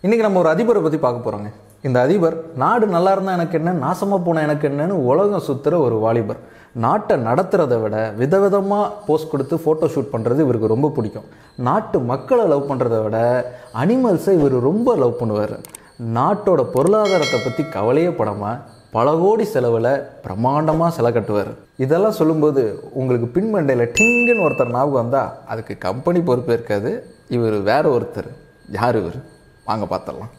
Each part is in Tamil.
இன்றைக்கி நம்ம ஒரு அதிபரை பற்றி பார்க்க போகிறோங்க இந்த அதிபர் நாடு நல்லா இருந்தால் எனக்கு என்ன நாசமாக போனால் எனக்கு என்னன்னு உலகம் சுற்றுற ஒரு வாலிபர் நாட்டை நடத்துகிறத விட விதவிதமாக போஸ்ட் கொடுத்து ஃபோட்டோ ஷூட் பண்ணுறது இவருக்கு ரொம்ப பிடிக்கும் நாட்டு மக்களை லவ் பண்ணுறத விட அனிமல்ஸை இவர் ரொம்ப லவ் பண்ணுவார் நாட்டோட பொருளாதாரத்தை பற்றி கவலையே படாமல் பல கோடி செலவில் பிரம்மாண்டமாக சிலை கட்டுவார் இதெல்லாம் சொல்லும்போது உங்களுக்கு பின்மண்டையில் டிங்குன்னு ஒருத்தர் ஞாபகம் வந்தால் அதுக்கு கம்பெனி பொறுப்பு இருக்காது இவர் வேற ஒருத்தர் யார் இவர் வாங்க பார்த்துடலாம்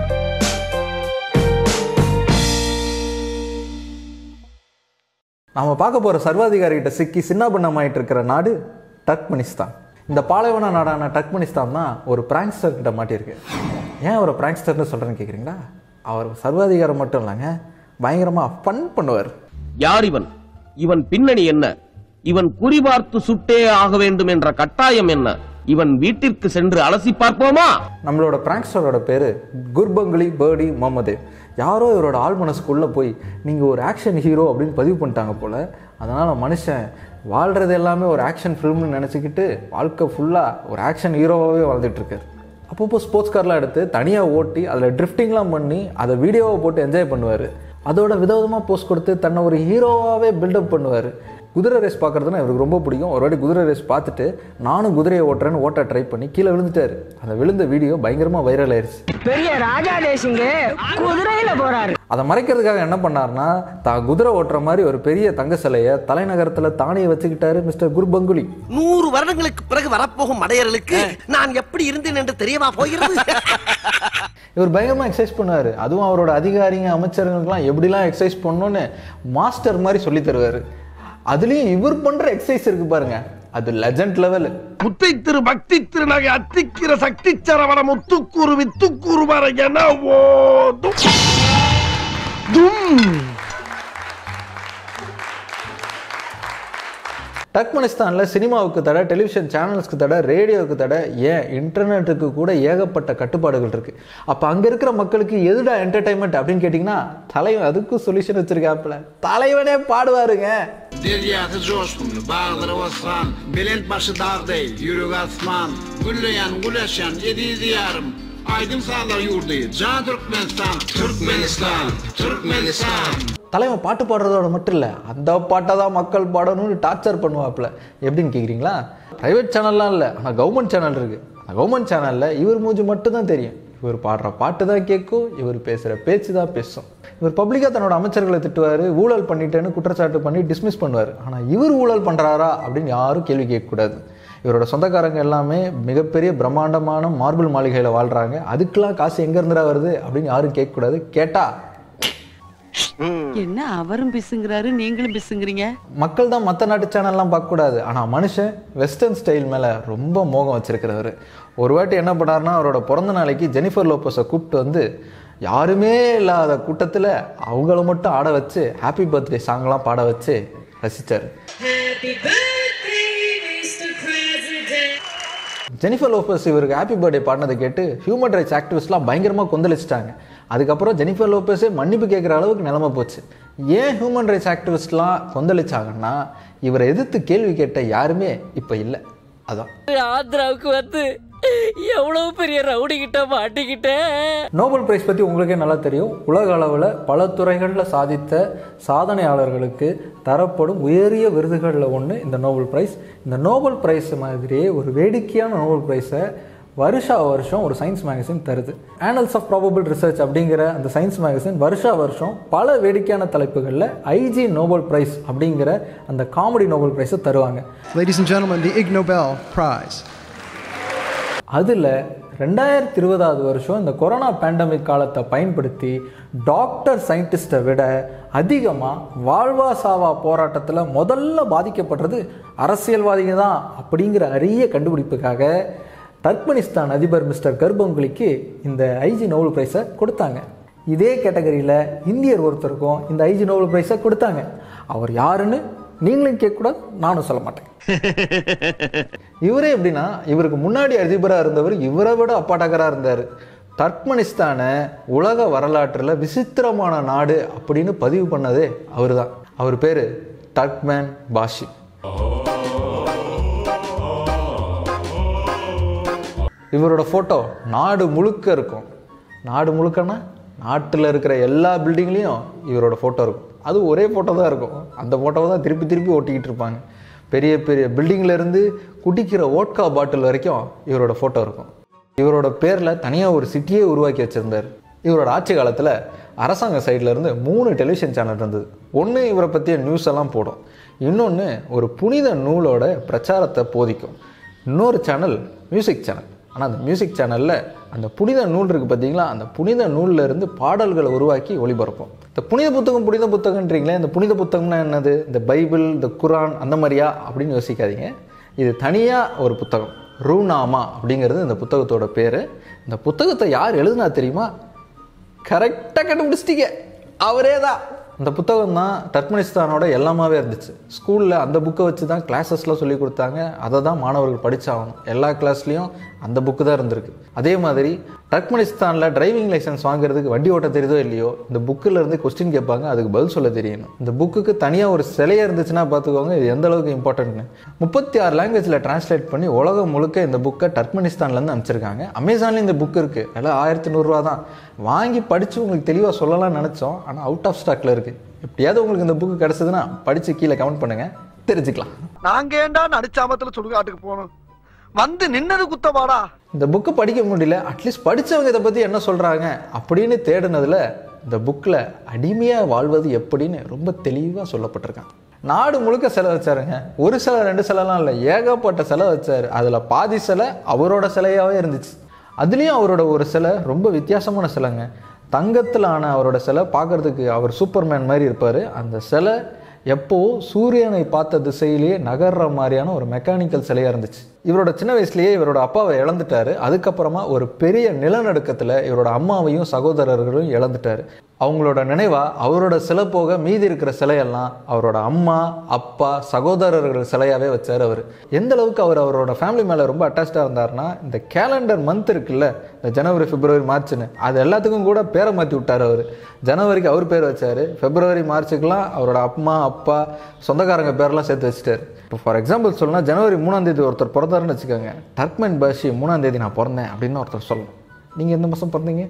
நாம பார்க்க போகிற சர்வாதிகாரிகிட்ட சிக்கி சின்னாபின்னமாயிட்டு இருக்கிற நாடு டர்க்மெனிஸ்தான் இந்த பாலைவன நாடான டர்க்மெனிஸ்தான் தான் ஒரு பிராங்ஸ்டர் கிட்ட மாட்டியிருக்கு ஏன் அவரை பிராங்ஸ்டர்னு சொல்கிறேன்னு கேட்குறீங்களா அவர் சர்வாதிகாரம் மட்டும் இல்லைங்க பயங்கரமாக ஃபன் பண்ணுவார் யார் இவன் இவன் பின்னணி என்ன இவன் குறிபார்த்து சுட்டே ஆக வேண்டும் என்ற கட்டாயம் என்ன இவன் வீட்டிற்கு சென்று அலசி பார்ப்போமா நம்மளோட பிராங்ஸ்டரோட பேர் குர்பங்குலி பேர்டி முகமது யாரோ இவரோட ஆள் மனசுக்குள்ளே போய் நீங்கள் ஒரு ஆக்ஷன் ஹீரோ அப்படின்னு பதிவு பண்ணிட்டாங்க போல் அதனால் மனுஷன் வாழ்கிறது எல்லாமே ஒரு ஆக்ஷன் ஃபிலிம்னு நினச்சிக்கிட்டு வாழ்க்கை ஃபுல்லாக ஒரு ஆக்ஷன் ஹீரோவாகவே வாழ்ந்துட்டு இருக்காரு அப்பப்போ ஸ்போர்ட்ஸ் கார்லாம் எடுத்து தனியாக ஓட்டி அதில் ட்ரிஃப்டிங்லாம் பண்ணி அதை வீடியோவை போட்டு என்ஜாய் பண்ணுவார் அதோட விதவிதமாக போஸ்ட் கொடுத்து தன்னை ஒரு ஹீரோவாகவே பில்டப் பண்ணுவார் குதிரை ரேஸ் பார்க்குறதுனா இவருக்கு ரொம்ப பிடிக்கும் ஒரு வாட்டி குதிரை ரேஸ் பார்த்துட்டு நானும் குதிரையை ஓட்டுறேன்னு ஓட்ட ட்ரை பண்ணி கீழே விழுந்துட்டாரு அந்த விழுந்த வீடியோ பயங்கரமாக வைரல் ஆயிடுச்சு பெரிய ராஜா தேசிங்க குதிரையில போறாரு அதை மறைக்கிறதுக்காக என்ன பண்ணார்னா தான் குதிரை ஓட்டுற மாதிரி ஒரு பெரிய தங்க சிலையை தலைநகரத்தில் தானே வச்சுக்கிட்டாரு மிஸ்டர் குர்பங்குலி நூறு வருடங்களுக்கு பிறகு வரப்போகும் மடையர்களுக்கு நான் எப்படி இருந்தேன் என்று தெரியவா போகிறது இவர் பயங்கரமாக எக்ஸசைஸ் பண்ணுவார் அதுவும் அவரோட அதிகாரிங்க அமைச்சர்களுக்கெல்லாம் எப்படிலாம் எக்ஸசைஸ் பண்ணணும்னு மாஸ்டர் மாதிரி சொல்லி தருவார் அதுலேயும் இவர் பண்ணுற எக்ஸசைஸ் இருக்கு பாருங்க அது லெஜண்ட் லெவல் முத்தை திரு பக்தி திருநகை அத்திக்கிற சக்தி சரவண முத்துக்கூறு வித்துக்கூறு வர என ஓதும் தும் டர்க்மெனிஸ்தானில் சினிமாவுக்கு தடை டெலிவிஷன் சேனல்ஸ்க்கு தடை ரேடியோவுக்கு தடை ஏன் இன்டர்நெட்டுக்கு கூட ஏகப்பட்ட கட்டுப்பாடுகள் இருக்குது அப்போ அங்கே இருக்கிற மக்களுக்கு எதுடா என்டர்டைன்மெண்ட் அப்படின்னு கேட்டிங்கன்னா தலைவன் அதுக்கும் சொல்யூஷன் வச்சிருக்காப்புல தலைவனே பாடுவாருங்க Deryatı coşkun, bağları osman, Belent başı dağ değil, yürük asman, Gülleyen, güleşen, yedi diyarım, Aydın sağlar yurdu, Can Türkmenistan, Türkmenistan, Türkmenistan. தலைவன் பாட்டு பாடுறதோட மட்டும் இல்லை அந்த பாட்டை தான் மக்கள் பாடணும்னு டார்ச்சர் பண்ணுவாப்புல எப்படின்னு கேட்குறீங்களா ப்ரைவேட் சேனல்லாம் இல்லை ஆனால் கவர்மெண்ட் சேனல் இருக்குது அந்த கவர்மெண்ட் சேனலில் இவர் மூஞ்சி மட்டும் தான் தெரியும் இவர் பாடுற பாட்டு தான் கேட்கும் இவர் பேசுகிற பேச்சு தான் பேசும் இவர் பப்ளிக்காக தன்னோட அமைச்சர்களை திட்டுவார் ஊழல் பண்ணிட்டேன்னு குற்றச்சாட்டு பண்ணி டிஸ்மிஸ் பண்ணுவார் ஆனால் இவர் ஊழல் பண்ணுறாரா அப்படின்னு யாரும் கேள்வி கேட்கக்கூடாது இவரோட சொந்தக்காரங்க எல்லாமே மிகப்பெரிய பிரம்மாண்டமான மார்பிள் மாளிகையில் வாழ்கிறாங்க அதுக்கெல்லாம் காசு எங்கேருந்துடா வருது அப்படின்னு யாரும் கேட்கக்கூடாது கேட்டால் என்ன அவரும் பிசுங்கிறாரு நீங்களும் பிசுங்கிறீங்க மக்கள் தான் மற்ற நாட்டு சேனல்லாம் பார்க்கக்கூடாது ஆனால் மனுஷன் வெஸ்டர்ன் ஸ்டைல் மேலே ரொம்ப மோகம் வச்சிருக்கிறவர் ஒரு வாட்டி என்ன பண்ணாருன்னா அவரோட பிறந்த நாளைக்கு ஜெனிஃபர் லோப்பஸை கூப்பிட்டு வந்து யாருமே இல்லாத கூட்டத்தில் அவங்கள மட்டும் ஆட வச்சு ஹாப்பி பர்த்டே சாங்லாம் பாட வச்சு ரசித்தார் Happy birthday, Mr. President. Jennifer Lopez இவருக்கு ஹாப்பி பர்த்டே பாடினதை கேட்டு ஹியூமன் ரைட்ஸ் ஆக்டிவிஸ்ட்லாம் பயங்கரமாக கொந்தளிச்சிட்டாங்க அதுக்கப்புறம் ஜெனிஃபர் லோப்பஸே மன்னிப்பு கேட்குற அளவுக்கு நிலைமை போச்சு ஏன் ஹியூமன் ரைட்ஸ் ஆக்டிவிஸ்ட்லாம் கொந்தளிச்சாங்கன்னா இவரை எதிர்த்து கேள்வி கேட்ட யாருமே இப்போ இல்லை அதான் ஆந்திராவுக்கு வந்து எவ்வளவு பெரிய ரவுடி கிட்ட மாட்டிக்கிட்டேன் நோபல் பிரைஸ் பற்றி உங்களுக்கே நல்லா தெரியும் உலக அளவில் பல துறைகளில் சாதித்த சாதனையாளர்களுக்கு தரப்படும் உயரிய விருதுகளில் ஒன்று இந்த நோபல் பிரைஸ் இந்த நோபல் பிரைஸ் மாதிரியே ஒரு வேடிக்கையான நோபல் பிரைஸை வருஷா வருஷம் ஒரு சயின்ஸ் மேகசின் தருது ஆனல்ஸ் ஆஃப் ப்ராபபிள் ரிசர்ச் அப்படிங்கிற அந்த சயின்ஸ் மேகசின் வருஷா வருஷம் பல வேடிக்கையான தலைப்புகளில் ஐஜி நோபல் பிரைஸ் அப்படிங்கிற அந்த காமெடி நோபல் பிரைஸை தருவாங்க Ladies and gentlemen, the Ig Nobel Prize. அதில் ரெண்டாயிரத்தி இருபதாவது வருஷம் இந்த கொரோனா பேண்டமிக் காலத்தை பயன்படுத்தி டாக்டர் சயின்டிஸ்ட்டை விட அதிகமாக வாழ்வா சாவா போராட்டத்தில் முதல்ல பாதிக்கப்படுறது அரசியல்வாதிங்க தான் அப்படிங்கிற அரிய கண்டுபிடிப்புக்காக டர்க்மெனிஸ்தான் அதிபர் மிஸ்டர் கர்பங்குலிக்கு இந்த ஐஜி நோபல் பிரைஸை கொடுத்தாங்க இதே கேட்டகரியில் இந்தியர் ஒருத்தருக்கும் இந்த ஐஜி நோபல் பிரைஸை கொடுத்தாங்க அவர் யாருன்னு நீங்களும் கேட்கக்கூடாது நானும் சொல்ல மாட்டேன் இவரே எப்படின்னா இவருக்கு முன்னாடி அதிபராக இருந்தவர் இவரை விட அப்பாட்டகராக இருந்தார் டர்க்மெனிஸ்தானை உலக வரலாற்றில் விசித்திரமான நாடு அப்படின்னு பதிவு பண்ணதே அவர் தான் அவர் பேர் டர்க்மேன் பாஷி இவரோட ஃபோட்டோ நாடு முழுக்க இருக்கும் நாடு முழுக்கன்னா நாட்டில் இருக்கிற எல்லா பில்டிங்லேயும் இவரோட ஃபோட்டோ இருக்கும் அது ஒரே ஃபோட்டோ தான் இருக்கும் அந்த ஃபோட்டோவை தான் திருப்பி திருப்பி ஒட்டிக்கிட்டு இருப்பாங்க பெரிய பெரிய buildingல இருந்து குடிக்கிற ஓட்கா பாட்டில் வரைக்கும் இவரோட ஃபோட்டோ இருக்கும் இவரோட பேரில் தனியாக ஒரு சிட்டியே உருவாக்கி வச்சுருந்தார் இவரோட ஆட்சி காலத்தில் அரசாங்க சைடுல இருந்து மூணு டெலிவிஷன் சேனல் இருந்தது ஒன்று இவரை பற்றிய நியூஸ் எல்லாம் போடும் இன்னொன்று ஒரு புனித நூலோட பிரச்சாரத்தை போதிக்கும் இன்னொரு சேனல் மியூசிக் சேனல் ஆனால் அந்த மியூசிக் சேனலில் அந்த புனித நூல் இருக்குது பார்த்தீங்களா அந்த புனித நூல்ல இருந்து பாடல்களை உருவாக்கி ஒளிபரப்போம் இந்த புனித புத்தகம் புனித புத்தகன்றீங்களே இந்த புனித புத்தகம்னா என்னது இந்த பைபிள் இந்த குரான் அந்த மாதிரியா அப்படின்னு யோசிக்காதீங்க இது தனியாக ஒரு புத்தகம் ரூநாமா அப்படிங்கிறது இந்த புத்தகத்தோட பேர் இந்த புத்தகத்தை யார் எழுதுனா தெரியுமா கரெக்டாக கண்டுபிடிச்சிட்டீங்க அவரே தான் இந்த புத்தகம் தான் டர்க்மெனிஸ்தானோட எல்லாமாவே இருந்துச்சு ஸ்கூலில் அந்த புக்கை வச்சு தான் கிளாஸஸ்லாம் சொல்லி கொடுத்தாங்க அதை தான் மாணவர்கள் படிச்சாகணும் எல்லா கிளாஸ்லேயும் அந்த புக்கு தான் இருந்திருக்கு அதே மாதிரி டர்க்மெனிஸ்தானில் டிரைவிங் லைசன்ஸ் வாங்குறதுக்கு வண்டி ஓட்ட தெரியுதோ இல்லையோ இந்த புக்கில் இருந்து கொஸ்டின் கேட்பாங்க அதுக்கு பதில் சொல்ல தெரியணும் இந்த புக்குக்கு தனியாக ஒரு சிலையாக இருந்துச்சுன்னா பார்த்துக்கோங்க இது எந்த அளவுக்கு இம்பார்ட்டன்ட்னு முப்பத்தி ஆறு லாங்குவேஜில் டிரான்ஸ்லேட் பண்ணி உலகம் முழுக்க இந்த புக்கை டர்க்மெனிஸ்தான்லேருந்து அனுப்பிச்சிருக்காங்க அமேசான்லேயும் இந்த புக் இருக்குது எல்லாம் ஆயிரத்தி நூறுரூவா தான் வாங்கி படித்து உங்களுக்கு தெளிவாக சொல்லலாம்னு நினச்சோம் ஆனால் அவுட் ஆஃப் ஸ்டாக்ல இருக்குது எப்படியாவது உங்களுக்கு இந்த புக்கு கிடச்சதுன்னா படித்து கீழே கமெண்ட் பண்ணுங்கள் தெரிஞ்சுக்கலாம் நாங்க ஏண்டா நடிச்சாமத்துல சுடுகாட்டுக்கு போகணும் வந்து நின்னது குத்தவாடா இந்த புக்கு படிக்க முடியல அட்லீஸ்ட் படித்தவங்க இதை பற்றி என்ன சொல்கிறாங்க அப்படின்னு தேடினதில் இந்த புக்கில் அடிமையாக வாழ்வது எப்படின்னு ரொம்ப தெளிவாக சொல்லப்பட்டிருக்காங்க நாடு முழுக்க சிலை வச்சாருங்க ஒரு சிலை ரெண்டு சிலைலாம் இல்லை ஏகப்பட்ட சிலை வச்சாரு அதில் பாதி சிலை அவரோட சிலையாகவே இருந்துச்சு அதுலேயும் அவரோட ஒரு சிலை ரொம்ப வித்தியாசமான சிலைங்க தங்கத்தில் ஆன அவரோட சிலை பார்க்கறதுக்கு அவர் சூப்பர்மேன் மாதிரி இருப்பார் அந்த சிலை எப்போ சூரியனை பார்த்த திசையிலேயே நகர்ற மாதிரியான ஒரு மெக்கானிக்கல் சிலையாக இருந்துச்சு இவரோட சின்ன வயசுலயே இவரோட அப்பாவை இழந்துட்டாரு அதுக்கப்புறமா ஒரு பெரிய நிலநடுக்கத்தில் இவரோட அம்மாவையும் சகோதரர்களையும் இழந்துட்டாரு அவங்களோட நினைவா அவரோட சிலை போக மீதி இருக்கிற சிலையெல்லாம் அவரோட அம்மா அப்பா சகோதரர்கள் சிலையாவே வச்சார் அவர் எந்த அளவுக்கு அவர் அவரோட ஃபேமிலி மேலே ரொம்ப அட்டாச்சாக இருந்தாருன்னா இந்த கேலண்டர் மந்த் இருக்குல்ல இந்த ஜனவரி பிப்ரவரி மார்ச்னு அது எல்லாத்துக்கும் கூட பேரை மாற்றி விட்டார் அவர் ஜனவரிக்கு அவர் பேர் வச்சார் பிப்ரவரி மார்ச்சுக்கெல்லாம் அவரோட அம்மா அப்பா சொந்தக்காரங்க பேர்லாம் சேர்த்து வச்சுட்டாரு இப்போ ஃபார் எக்ஸாம்பிள் சொல்லணும்னா ஜனவரி மூணாம் தேதி ஒருத்தர் பிறந்தாருன்னு வச்சுக்கோங்க டர்க்மென் பாஷி மூணாம் தேதி நான் பிறந்தேன் அப்படின்னு ஒருத்தர் சொல்லணும் நீங்கள் எந்த மாதம் பிறந்தீங்க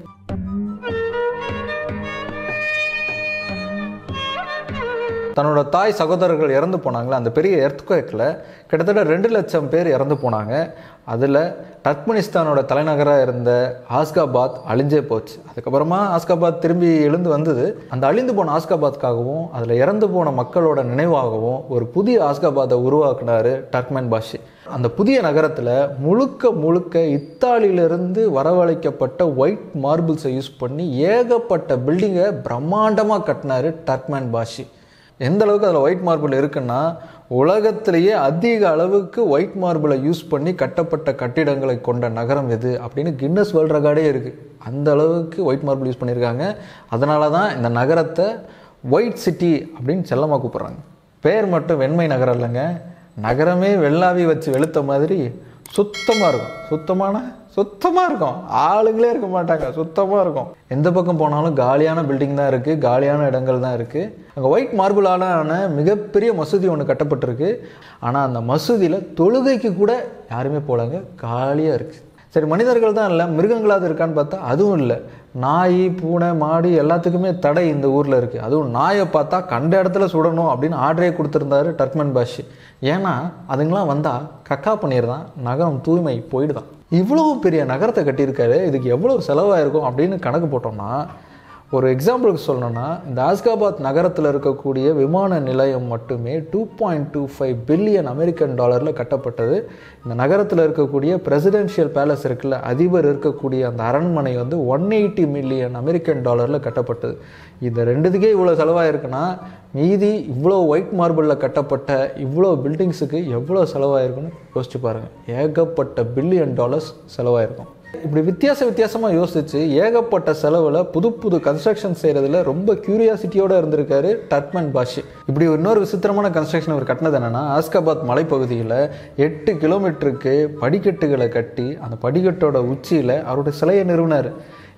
தன்னோட தாய் சகோதரர்கள் இறந்து போனாங்களே அந்த பெரிய எர்த்குவேக்கில் கிட்டத்தட்ட ரெண்டு லட்சம் பேர் இறந்து போனாங்க அதில் டர்க்மெனிஸ்தானோட தலைநகராக இருந்த ஆஸ்காபாத் அழிஞ்சே போச்சு அதுக்கப்புறமா ஆஸ்காபாத் திரும்பி எழுந்து வந்தது அந்த அழிந்து போன ஆஸ்காபாத்காகவும் அதில் இறந்து போன மக்களோட நினைவாகவும் ஒரு புதிய ஆஸ்காபாத்தை உருவாக்குனாரு டர்க்மென் பாஷி அந்த புதிய நகரத்தில் முழுக்க முழுக்க இத்தாலியிலிருந்து வரவழைக்கப்பட்ட ஒயிட் மார்பிள்ஸை யூஸ் பண்ணி ஏகப்பட்ட பில்டிங்கை பிரம்மாண்டமாக கட்டினாரு டர்க்மேன் பாஷி எந்த அளவுக்கு அதில் ஒயிட் மார்பிள் இருக்குன்னா உலகத்திலேயே அதிக அளவுக்கு ஒயிட் மார்பிளை யூஸ் பண்ணி கட்டப்பட்ட கட்டிடங்களை கொண்ட நகரம் எது அப்படின்னு கின்னஸ் வேர்ல்ட் ரெக்கார்டே இருக்குது அந்த அளவுக்கு ஒயிட் மார்பிள் யூஸ் பண்ணியிருக்காங்க அதனால தான் இந்த நகரத்தை ஒயிட் சிட்டி அப்படின்னு செல்லமாக கூப்பிட்றாங்க பேர் மட்டும் வெண்மை நகரம் இல்லைங்க நகரமே வெள்ளாவி வச்சு வெளுத்த மாதிரி சுத்தமாக இருக்கும் சுத்தமான சுத்தமாக இருக்கும் ஆளுங்களே இருக்க மாட்டாங்க சுத்தமாக இருக்கும் எந்த பக்கம் போனாலும் காலியான பில்டிங் தான் இருக்குது காலியான இடங்கள் தான் இருக்குது அங்கே ஒயிட் மார்பிளால் ஆன மிகப்பெரிய மசூதி ஒன்று கட்டப்பட்டிருக்கு ஆனால் அந்த மசூதியில் தொழுகைக்கு கூட யாருமே போகலங்க காலியாக இருக்குது சரி மனிதர்கள் தான் இல்லை மிருகங்களாவது இருக்கான்னு பார்த்தா அதுவும் இல்லை நாய் பூனை மாடு எல்லாத்துக்குமே தடை இந்த ஊரில் இருக்குது அதுவும் நாயை பார்த்தா கண்ட இடத்துல சுடணும் அப்படின்னு ஆர்டரே கொடுத்துருந்தாரு டர்க்மன் பாஷி ஏன்னா அதுங்களாம் வந்தால் கக்கா பண்ணிடுதான் நகரம் தூய்மை போயிடுதான் இவ்வளோ பெரிய நகரத்தை கட்டியிருக்காரு இதுக்கு எவ்வளோ செலவாயிருக்கும் அப்படின்னு கணக்கு போட்டோம்னா ஒரு எக்ஸாம்பிளுக்கு சொல்லணும்னா இந்த ஆஸ்காபாத் நகரத்தில் இருக்கக்கூடிய விமான நிலையம் மட்டுமே two point two five billion American டாலரில் கட்டப்பட்டது இந்த நகரத்தில் இருக்கக்கூடிய பிரசிடென்ஷியல் பேலஸ் இருக்குல்ல அதிபர் இருக்கக்கூடிய அந்த அரண்மனை வந்து ஒன் எயிட்டி மில்லியன் அமெரிக்கன் டாலரில் கட்டப்பட்டது இந்த ரெண்டுத்துக்கே இவ்வளோ செலவாயிருக்குன்னா மீதி இவ்வளோ ஒயிட் மார்பிளில் கட்டப்பட்ட இவ்வளோ பில்டிங்ஸுக்கு எவ்வளோ செலவாயிருக்குன்னு யோசிச்சு பாருங்கள் ஏகப்பட்ட பில்லியன் டாலர்ஸ் செலவாயிருக்கும் இப்படி வித்தியாச வித்தியாசமாக யோசிச்சு ஏகப்பட்ட செலவில் புது புது கன்ஸ்ட்ரக்ஷன் செய்கிறதுல ரொம்ப கியூரியாசிட்டியோடு இருந்திருக்காரு டர்க்மன் பாஷி இப்படி இன்னொரு விசித்திரமான கன்ஸ்ட்ரக்ஷன் அவர் கட்டினது என்னென்னா ஆஸ்காபாத் மலைப்பகுதியில் எட்டு கிலோமீட்டருக்கு படிக்கட்டுகளை கட்டி அந்த படிக்கட்டோட உச்சியில் அவருடைய சிலையை நிறுவினார்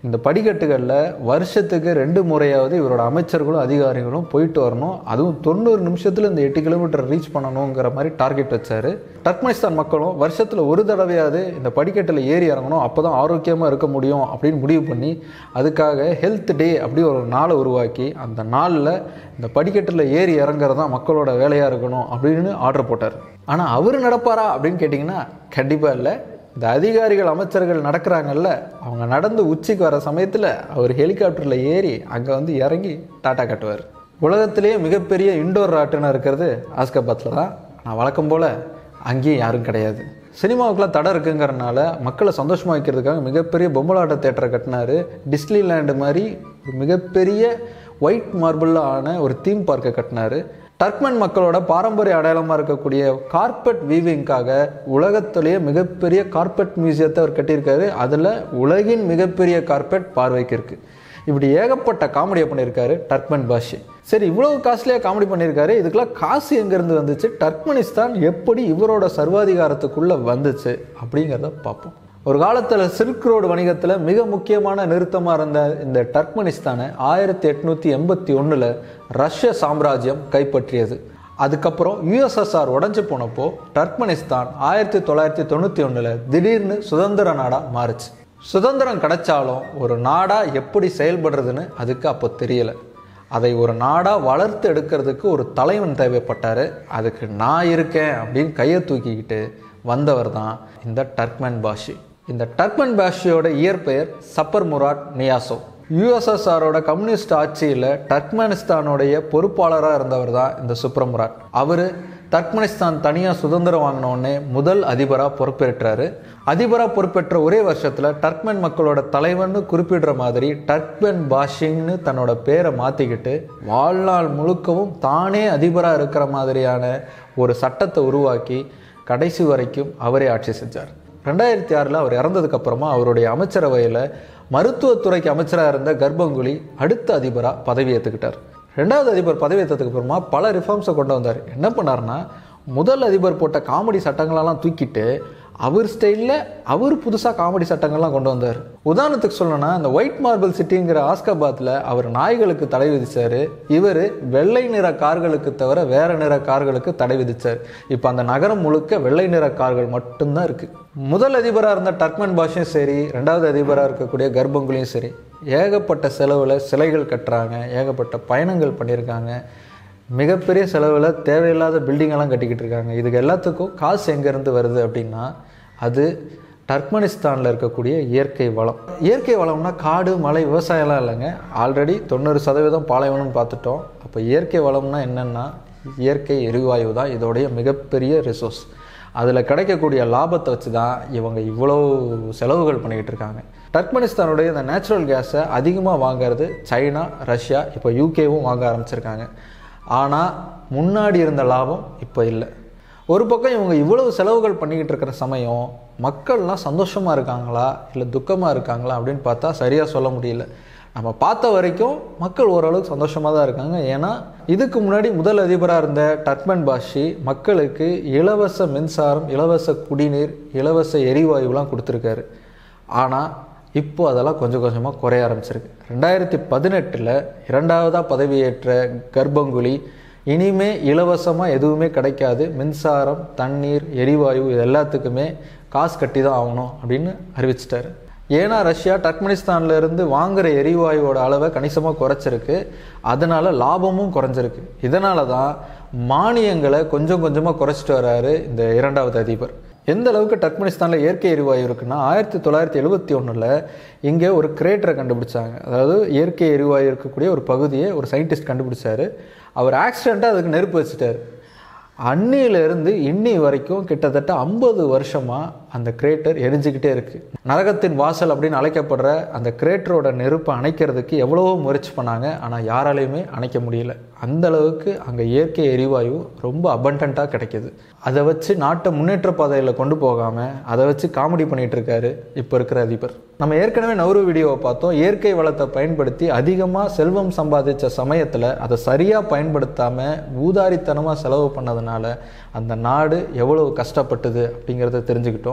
இந்த படிக்கட்டுகளில் வருஷத்துக்கு ரெண்டு முறையாவது இவரோட அமைச்சர்களும் அதிகாரிகளும் போயிட்டு வரணும் அதுவும் தொண்ணூறு நிமிஷத்தில் இந்த எட்டு கிலோமீட்டர் ரீச் பண்ணணுங்கிற மாதிரி டார்கெட் வச்சாரு டர்க்மெனிஸ்தான் மக்களும் வருஷத்தில் ஒரு தடவையாவது இந்த படிக்கட்டில் ஏறி இறங்கணும் அப்போ தான் ஆரோக்கியமாக இருக்க முடியும் அப்படின்னு முடிவு பண்ணி அதுக்காக ஹெல்த் டே அப்படி ஒரு நாளை உருவாக்கி அந்த நாளில் இந்த படிக்கட்டில் ஏறி இறங்குறது தான் மக்களோட வேலையாக இருக்கணும் அப்படின்னு ஆர்டர் போட்டார் ஆனால் அவர் நடப்பாரா அப்படின்னு கேட்டிங்கன்னா கண்டிப்பாக இல்லை இந்த அதிகாரிகள் அமைச்சர்கள் நடக்கிறாங்கல்ல அவங்க நடந்து உச்சிக்கு வர சமயத்தில் அவர் ஹெலிகாப்டரில் ஏறி அங்கே வந்து இறங்கி டாட்டா காட்டுவார் உலகத்திலேயே மிகப்பெரிய இண்டோர் ராட்டுன்னு இருக்கிறது ஆஸ்கபாத்தில் தான் நான் வழக்கம் போல் அங்கேயும் யாரும் கிடையாது சினிமாவுக்குலாம் தடை இருக்குங்கிறனால மக்களை சந்தோஷமாக வைக்கிறதுக்காக மிகப்பெரிய பொம்மலாட்ட தேட்டரை கட்டினாரு டிஸ்னி லேண்டு மாதிரி ஒரு மிகப்பெரிய ஒயிட் மார்பிளில் ஆன ஒரு தீம் பார்க்கை கட்டினாரு டர்க்மன் மக்களோட பாரம்பரிய அடையாளமாக இருக்கக்கூடிய கார்பெட் வீவிங்காக உலகத்திலேயே மிகப்பெரிய கார்பெட் மியூசியத்தை அவர் கட்டியிருக்காரு அதில் உலகின் மிகப்பெரிய கார்பெட் பார்வைக்கு இருக்கு இப்படி ஏகப்பட்ட காமெடியை பண்ணியிருக்காரு டர்க்மன் பாஷி சரி இவ்வளவு காஸ்ட்லியாக காமெடி பண்ணியிருக்காரு இதுக்கெல்லாம் காசு எங்கேருந்து வந்துச்சு டர்க்மனிஸ்தான் எப்படி இவரோட சர்வாதிகாரத்துக்குள்ளே வந்துச்சு அப்படிங்கிறத பார்ப்போம் ஒரு காலத்தில் சில்க் ரோடு வணிகத்தில் மிக முக்கியமான நிறுத்தமாக இருந்த இந்த டர்க்மனிஸ்தானை ஆயிரத்தி எட்நூற்றி எண்பத்தி ஒன்றில் ரஷ்ய சாம்ராஜ்யம் கைப்பற்றியது அதுக்கப்புறம் யுஎஸ்எஸ்ஆர் உடஞ்சு போனப்போ டர்க்மனிஸ்தான் ஆயிரத்தி தொள்ளாயிரத்தி தொண்ணூற்றி ஒன்றில் திடீர்னு சுதந்திர நாடாக மாறுச்சு சுதந்திரம் கிடைச்சாலும் ஒரு நாடாக எப்படி செயல்படுறதுன்னு அதுக்கு அப்போ தெரியலை அதை ஒரு நாடாக வளர்த்து எடுக்கிறதுக்கு ஒரு தலைவன் தேவைப்பட்டார் அதுக்கு நான் இருக்கேன் அப்படின்னு கையை தூக்கிக்கிட்டு வந்தவர் தான் இந்த டர்க்மன் பாஷி இந்த டர்க்மன் பாஷியோட இயற்பெயர் சப்பர் முராட் நியாசோ யுஎஸ்எஸ்ஆரோட கம்யூனிஸ்ட் ஆட்சியில் டர்க்மெனிஸ்தானுடைய பொறுப்பாளராக இருந்தவர் தான் இந்த சுப்ரமுராட் அவர் டர்க்மெனிஸ்தான் தனியாக சுதந்திரம் வாங்கின உடனே முதல் அதிபராக பொறுப்பேற்றாரு அதிபராக பொறுப்பேற்ற ஒரே வருஷத்தில் டர்க்மென் மக்களோட தலைவன்னு குறிப்பிடுற மாதிரி டர்க்மென் பாஷிங்னு தன்னோட பேரை மாற்றிக்கிட்டு வாழ்நாள் முழுக்கவும் தானே அதிபராக இருக்கிற மாதிரியான ஒரு சட்டத்தை உருவாக்கி கடைசி வரைக்கும் அவரே ஆட்சி செஞ்சார் ரெண்டாயிரத்தி ஆறில் அவர் இறந்ததுக்கு அப்புறமா அவருடைய அமைச்சரவையில் மருத்துவத்துறைக்கு அமைச்சராக இருந்த கர்ப்பங்குலி அடுத்த அதிபராக பதவி ஏற்றுக்கிட்டார் ரெண்டாவது அதிபர் பதவி ஏற்றதுக்கு அப்புறமா பல ரிஃபார்ம்ஸை கொண்டு வந்தார் என்ன பண்ணார்னா முதல் அதிபர் போட்ட காமெடி சட்டங்களெல்லாம் தூக்கிட்டு அவர் ஸ்டைலில் அவர் புதுசாக காமெடி சட்டங்கள்லாம் கொண்டு வந்தார் உதாரணத்துக்கு சொல்லணும்னா இந்த ஒயிட் மார்பிள் சிட்டிங்கிற ஆஸ்காபாத்தில் அவர் நாய்களுக்கு தடை விதிச்சார் இவர் வெள்ளை நிற கார்களுக்கு தவிர வேற நிற கார்களுக்கு தடை விதிச்சார் இப்போ அந்த நகரம் முழுக்க வெள்ளை நிற கார்கள் மட்டும்தான் இருக்குது முதல் அதிபராக இருந்த டர்க்மன் பாஷையும் சரி ரெண்டாவது அதிபராக இருக்கக்கூடிய கர்ப்பங்குலியும் சரி ஏகப்பட்ட செலவில் சிலைகள் கட்டுறாங்க ஏகப்பட்ட பயணங்கள் பண்ணியிருக்காங்க மிகப்பெரிய செலவில் தேவையில்லாத பில்டிங்கெல்லாம் கட்டிக்கிட்டு இருக்காங்க இதுக்கு எல்லாத்துக்கும் காசு எங்கேருந்து வருது அப்படின்னா அது டர்க்மெனிஸ்தானில் இருக்கக்கூடிய இயற்கை வளம் இயற்கை வளம்னா காடு மலை விவசாயம்லாம் இல்லைங்க ஆல்ரெடி தொண்ணூறு சதவீதம் பாலைவனம்னு பார்த்துட்டோம் அப்போ இயற்கை வளம்னா என்னென்னா இயற்கை எரிவாயு தான் இதோடைய மிகப்பெரிய ரிசோர்ஸ் அதில் கிடைக்கக்கூடிய லாபத்தை வச்சு தான் இவங்க இவ்வளோ செலவுகள் பண்ணிக்கிட்டு இருக்காங்க டர்க்மெனிஸ்தானுடைய இந்த நேச்சுரல் கேஸை அதிகமாக வாங்குறது சைனா ரஷ்யா இப்போ யூகேவும் வாங்க ஆரம்பிச்சிருக்காங்க ஆனால் முன்னாடி இருந்த லாபம் இப்போ இல்லை ஒரு பக்கம் இவங்க இவ்வளவு செலவுகள் பண்ணிக்கிட்டு இருக்கிற சமயம் மக்கள்லாம் சந்தோஷமாக இருக்காங்களா இல்லை துக்கமாக இருக்காங்களா அப்படின்னு பார்த்தா சரியாக சொல்ல முடியல நம்ம பார்த்த வரைக்கும் மக்கள் ஓரளவுக்கு சந்தோஷமாக தான் இருக்காங்க ஏன்னா இதுக்கு முன்னாடி முதல் அதிபராக இருந்த டர்க்மன் பாஷி மக்களுக்கு இலவச மின்சாரம் இலவச குடிநீர் இலவச எரிவாயுலாம் கொடுத்துருக்காரு ஆனால் இப்போ அதெல்லாம் கொஞ்சம் கொஞ்சமாக குறைய ஆரம்பிச்சிருக்கு ரெண்டாயிரத்தி பதினெட்டில் இரண்டாவதாக பதவியேற்ற கர்ப்பங்குலி இனிமே இலவசமாக எதுவுமே கிடைக்காது மின்சாரம் தண்ணீர் எரிவாயு இது எல்லாத்துக்குமே காசு கட்டி தான் ஆகணும் அப்படின்னு அறிவிச்சிட்டாரு ஏன்னா ரஷ்யா டர்க்மெனிஸ்தான்ல இருந்து வாங்குற எரிவாயுவோட அளவை கணிசமாக குறைச்சிருக்கு அதனால லாபமும் குறைஞ்சிருக்கு இதனால தான் மானியங்களை கொஞ்சம் கொஞ்சமாக குறைச்சிட்டு வராரு இந்த இரண்டாவது அதிபர் எந்த அளவுக்கு டர்க்மெனிஸ்தானில் இயற்கை எரிவாயு இருக்குன்னா ஆயிரத்தி தொள்ளாயிரத்தி எழுபத்தி ஒன்றில் இங்கே ஒரு கிரேட்டரை கண்டுபிடிச்சாங்க அதாவது இயற்கை எரிவாயு இருக்கக்கூடிய ஒரு பகுதியை ஒரு சயின்டிஸ்ட் கண்டுபிடிச்சாரு அவர் ஆக்சிடெண்ட்டாக அதுக்கு நெருப்பு வச்சுட்டார் அன்னியிலிருந்து இன்னி வரைக்கும் கிட்டத்தட்ட ஐம்பது வருஷமாக அந்த கிரேட்டர் எரிஞ்சுக்கிட்டே இருக்குது நரகத்தின் வாசல் அப்படின்னு அழைக்கப்படுற அந்த கிரேட்டரோட நெருப்பை அணைக்கிறதுக்கு எவ்வளவோ முயற்சி பண்ணாங்க ஆனால் யாராலையுமே அணைக்க முடியல அந்த அளவுக்கு அங்கே இயற்கை எரிவாயு ரொம்ப அபண்டண்ட்டாக கிடைக்கிது அதை வச்சு நாட்டை முன்னேற்ற பாதையில் கொண்டு போகாமல் அதை வச்சு காமெடி பண்ணிகிட்டு இருக்காரு இப்போ இருக்கிற அதிபர் நம்ம ஏற்கனவே நவரு வீடியோவை பார்த்தோம் இயற்கை வளத்தை பயன்படுத்தி அதிகமாக செல்வம் சம்பாதிச்ச சமயத்தில் அதை சரியாக பயன்படுத்தாமல் ஊதாரித்தனமாக செலவு பண்ணதுனால அந்த நாடு எவ்வளவு கஷ்டப்பட்டது அப்படிங்கிறத தெரிஞ்சுக்கிட்டோம்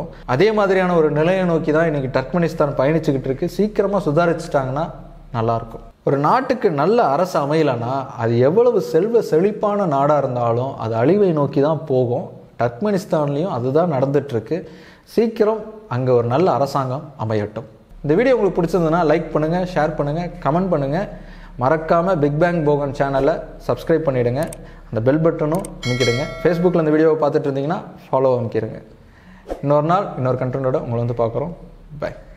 அதே மாதிரியான ஒரு நிலையை நோக்கி தான் இன்னைக்கு டர்க்மெனிஸ்தான் பயணிச்சுக்கிட்டு இருக்கு சீக்கிரமாக சுதாரிச்சிட்டாங்கன்னா நல்லாயிருக்கும் ஒரு நாட்டுக்கு நல்ல அரசு அமையலைன்னா அது எவ்வளவு செல்வ செழிப்பான நாடாக இருந்தாலும் அது அழிவை நோக்கி தான் போகும் டர்க்மெனிஸ்தான்லேயும் அதுதான் நடந்துட்டுருக்கு சீக்கிரம் அங்கே ஒரு நல்ல அரசாங்கம் அமையட்டும் இந்த வீடியோ உங்களுக்கு பிடிச்சிருந்ததுன்னா லைக் பண்ணுங்கள் ஷேர் பண்ணுங்கள் கமெண்ட் பண்ணுங்கள் மறக்காமல் பிக் பேங் போகன் சேனலை சப்ஸ்கிரைப் பண்ணிவிடுங்க அந்த பெல் பட்டனும் அமைக்கிடுங்க ஃபேஸ்புக்கில் இந்த வீடியோவை பார்த்துட்டு இருந்தீங்கன்னா ஃபாலோ அமைக்கிடுங்க இன்னொரு நாள் இன்னொரு கண்டென்ட்டோட உங்களை வந்து பார்க்குறோம் பை